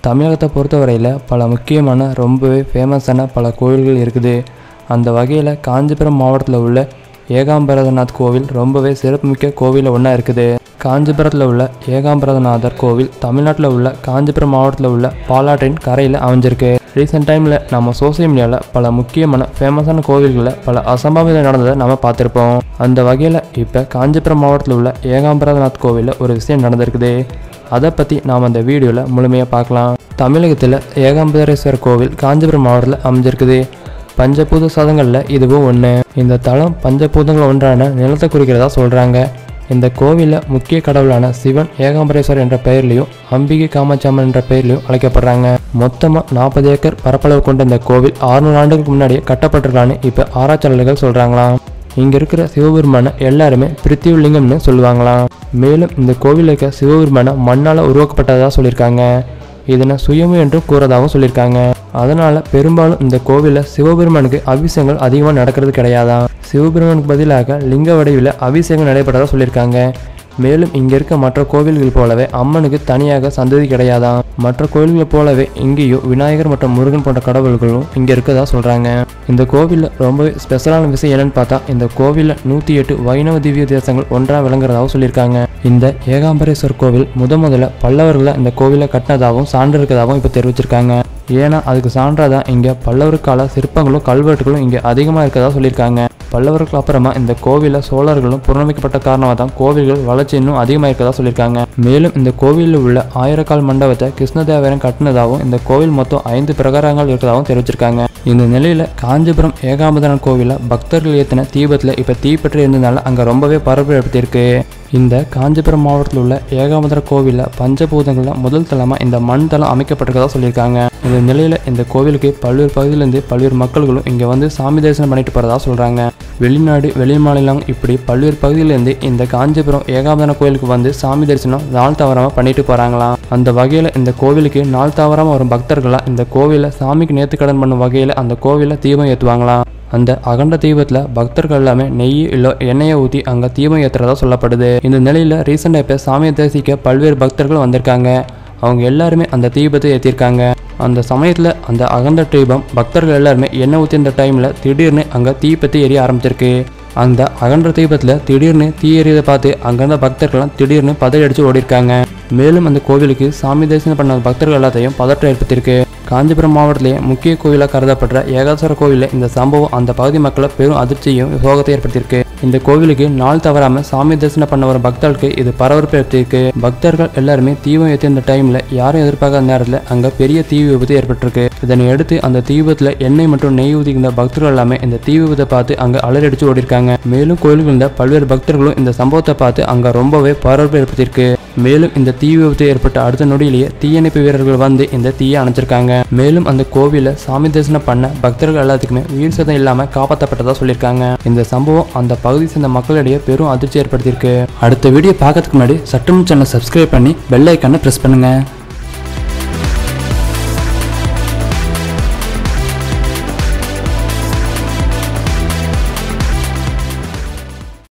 தமிழகத்தை பொறுத்தவரையில் பல முக்கியமான ரொம்பவே ஃபேமஸான பல கோவில்கள் இருக்குது அந்த வகையில் காஞ்சிபுரம் மாவட்டத்தில் உள்ள ஏகாம்பரநாத் கோவில் ரொம்பவே சிறப்புமிக்க கோவிலில் ஒன்றா இருக்குது காஞ்சிபுரத்தில் உள்ள ஏகாம்பரநாதர் கோவில் தமிழ்நாட்டில் உள்ள காஞ்சிபுரம் மாவட்டத்தில் உள்ள பாலாற்றின் கரையில் அமைஞ்சிருக்கு ரீசெண்ட் டைமில் நம்ம சோசியல் மீடியாவில் பல முக்கியமான ஃபேமஸான கோவில்களில் பல அசம்பாவிதம் நடந்ததை நம்ம பார்த்துருப்போம் அந்த வகையில் இப்போ காஞ்சிபுரம் மாவட்டத்தில் உள்ள ஏகாம்பரநாத் கோவிலில் ஒரு விஷயம் நடந்திருக்குது அதை பற்றி நாம் அந்த வீடியோவில் முழுமையாக பார்க்கலாம் தமிழகத்தில் ஏகாம்பரேஸ்வரர் கோவில் காஞ்சிபுரம் மாவட்டத்தில் அமைஞ்சிருக்குது பஞ்சபூத சாதங்களில் இதுவும் ஒன்று இந்த தலம் பஞ்சபூதங்கள் ஒன்றான நிலத்தை குறிக்கிறதா சொல்கிறாங்க இந்த கோவிலில் முக்கிய கடவுளான சிவன் ஏகாம்பரேஸ்வரர் என்ற பெயர்லையும் அம்பிகை காமாட்சியம்மன் என்ற பெயர்லையும் அழைக்கப்படுறாங்க மொத்தமாக நாற்பது ஏக்கர் பரப்பளவு கொண்ட இந்த கோவில் 600 ஆண்டுகளுக்கு முன்னாடியே கட்டப்பட்டிருக்கான்னு இப்போ ஆராய்ச்சியாளர்கள் சொல்கிறாங்களாம் இங்கே இருக்கிற சிவபெருமான எல்லாருமே பிருத்திவிலிங்கம்னு சொல்லுவாங்களாம் மேலும் இந்த கோவிலில் இருக்க சிவபெருமான மண்ணால் உருவாக்கப்பட்டதா சொல்லியிருக்காங்க இதனை சுயம்பு என்றும் கூறதாகவும் சொல்லியிருக்காங்க அதனால பெரும்பாலும் இந்த கோவிலில் சிவபெருமானுக்கு அபிஷேகங்கள் அதிகமாக நடக்கிறது கிடையாதாம் சிவபெருமானுக்கு பதிலாக லிங்க வடிவில் அபிஷேகம் நடைபெறதா சொல்லியிருக்காங்க மேலும் இங்கே இருக்க மற்ற கோவில்கள் போலவே அம்மனுக்கு தனியாக சந்ததி கிடையாதாம் மற்ற கோவில்களை போலவே இங்கேயும் விநாயகர் மற்றும் முருகன் போன்ற கடவுள்களும் இங்கே இருக்கதா சொல்கிறாங்க இந்த கோவிலில் ரொம்பவே ஸ்பெஷலான விஷயம் என்னன்னு பார்த்தா இந்த கோவிலில் நூற்றி எட்டு வைணவ திவ்ய தேசங்கள் ஒன்றாக விளங்குறதாகவும் சொல்லியிருக்காங்க இந்த ஏகாம்பரேஸ்வர் கோவில் முத முதல்ல பல்லவர்களை இந்த கோவிலை கட்டினதாகவும் சான்று இருக்கதாகவும் இப்போ தெரிவிச்சிருக்காங்க ஏன்னா அதுக்கு சான்றாக தான் இங்கே பல்லவர் கால சிற்பங்களும் கல்வெட்டுகளும் இங்கே அதிகமாக இருக்கதா சொல்லியிருக்காங்க பல்லவருக்கு அப்புறமா இந்த கோவிலில் சோழர்களும் புறநமைக்கப்பட்ட காரணமாக தான் கோவில்கள் வளர்ச்சி இன்னும் அதிகமாக இருக்கதா சொல்லியிருக்காங்க மேலும் இந்த கோவிலில் உள்ள ஆயிரக்கால் மண்டபத்தை கிருஷ்ணதேவரன் கட்டினதாகவும் இந்த கோவில் மொத்தம் ஐந்து பிரகாரங்கள் இருக்கதாகவும் தெரிவிச்சிருக்காங்க இந்த நிலையில் காஞ்சிபுரம் ஏகாம்பரன் கோவிலில் பக்தர்கள் ஏற்றின தீபத்தில் இப்போ தீப்பற்றி இருந்ததுனால அங்கே ரொம்பவே பரபரப்பு ஏற்படுத்தியிருக்கு இந்த காஞ்சிபுரம் மாவட்டத்தில் உள்ள ஏகாம்பர கோவிலில் பஞ்சபூதங்களில் முதல் தளமாக இந்த மண் தளம் அமைக்கப்பட்டிருக்கதா சொல்லியிருக்காங்க இந்த நிலையில் இந்த கோவிலுக்கு பல்வேறு பகுதியிலேருந்து பல்வேறு மக்கள்களும் இங்கே வந்து சாமி தரிசனம் பண்ணிட்டு போகிறதா சொல்கிறாங்க வெளிநாடு வெளி மாநிலம் இப்படி பல்வேறு பகுதியிலேருந்து இந்த காஞ்சிபுரம் ஏகாம்பர கோவிலுக்கு வந்து சாமி தரிசனம் நாள் தவறாமல் பண்ணிட்டு போகிறாங்களாம் அந்த வகையில் இந்த கோவிலுக்கு நாள் தவறாமல் வரும் பக்தர்களாக இந்த கோவிலில் சாமிக்கு நேர்த்திக்கடன் பண்ணும் வகையில் அந்த கோவிலில் தீபம் ஏற்றுவாங்களாம் அந்த அகண்ட தீபத்தில் பக்தர்கள் எல்லாமே நெய் இல்லை எண்ணெயை ஊற்றி அங்கே தீபம் ஏற்றுறதா சொல்லப்படுது இந்த நிலையில் ரீசெண்டாக இப்போ சாமியை தரிசிக்க பல்வேறு பக்தர்கள் வந்திருக்காங்க அவங்க எல்லாருமே அந்த தீபத்தை ஏற்றிருக்காங்க அந்த சமயத்தில் அந்த அகண்ட தீபம் பக்தர்கள் எல்லாருமே எண்ணெய் ஊற்றி இந்த டைமில் திடீர்னு அங்கே தீப்பத்தி எரிய ஆரம்பிச்சிருக்கு அந்த அகன்ற தீபத்தில் திடீர்னு தீ எறியதை பார்த்து அங்கிருந்த பக்தர்கள்லாம் திடீர்னு பதறி அடிச்சு ஓடிருக்காங்க மேலும் அந்த கோவிலுக்கு சாமி தரிசனம் பண்ண பக்தர்கள் எல்லாத்தையும் பதற்றம் ஏற்படுத்தியிருக்கு காஞ்சிபுரம் மாவட்டத்திலேயே முக்கிய கோவிலாக கருதப்படுற ஏகாசர கோவிலில் இந்த சம்பவம் அந்த பகுதி மக்களை பெரும் அதிர்ச்சியும் சோகத்தை ஏற்படுத்தியிருக்கு இந்த கோவிலுக்கு நாள் தவறாம சாமி தரிசனம் பண்ண வரும் பக்தர்களுக்கு இது பரபரப்பு ஏற்பட்டிருக்கு பக்தர்கள் எல்லாருமே தீபம் ஏற்றி இந்த டைம்ல யாரும் எதிர்பார்க்காத நேரத்தில் அங்க பெரிய தீ விபத்து ஏற்பட்டிருக்கு இதனை அடுத்து அந்த தீ விபத்துல எண்ணெய் மற்றும் நெய் ஊதிக்கிற பக்தர்கள் எல்லாமே இந்த தீ விபத்தை பார்த்து அங்க அலறடிச்சு ஓடிருக்காங்க மேலும் கோயில்கள் இருந்த பல்வேறு பக்தர்களும் இந்த சம்பவத்தை பார்த்து அங்க ரொம்பவே பரபரப்பு ஏற்படுத்தியிருக்கு மேலும் இந்த தீ விபத்து ஏற்பட்ட அடுத்த நொடியிலேயே தீயணைப்பு வீரர்கள் வந்து இந்த தீயை அணைச்சிருக்காங்க மேலும் அந்த கோவில சாமி தரிசனம் பண்ண பக்தர்கள் எல்லாத்துக்குமே உயிர் சேதம் இல்லாம காப்பாற்றப்பட்டதா சொல்லியிருக்காங்க இந்த சம்பவம் அந்த பகுதி சேர்ந்த மக்களிடையே பெரும் அதிர்ச்சி ஏற்படுத்தியிருக்கு அடுத்த வீடியோ பார்க்கறதுக்கு முன்னாடி சட்டம் சேனல் சப்ஸ்கிரைப் பண்ணி பெல் ஐக்கானை ப்ரெஸ் பண்ணுங்க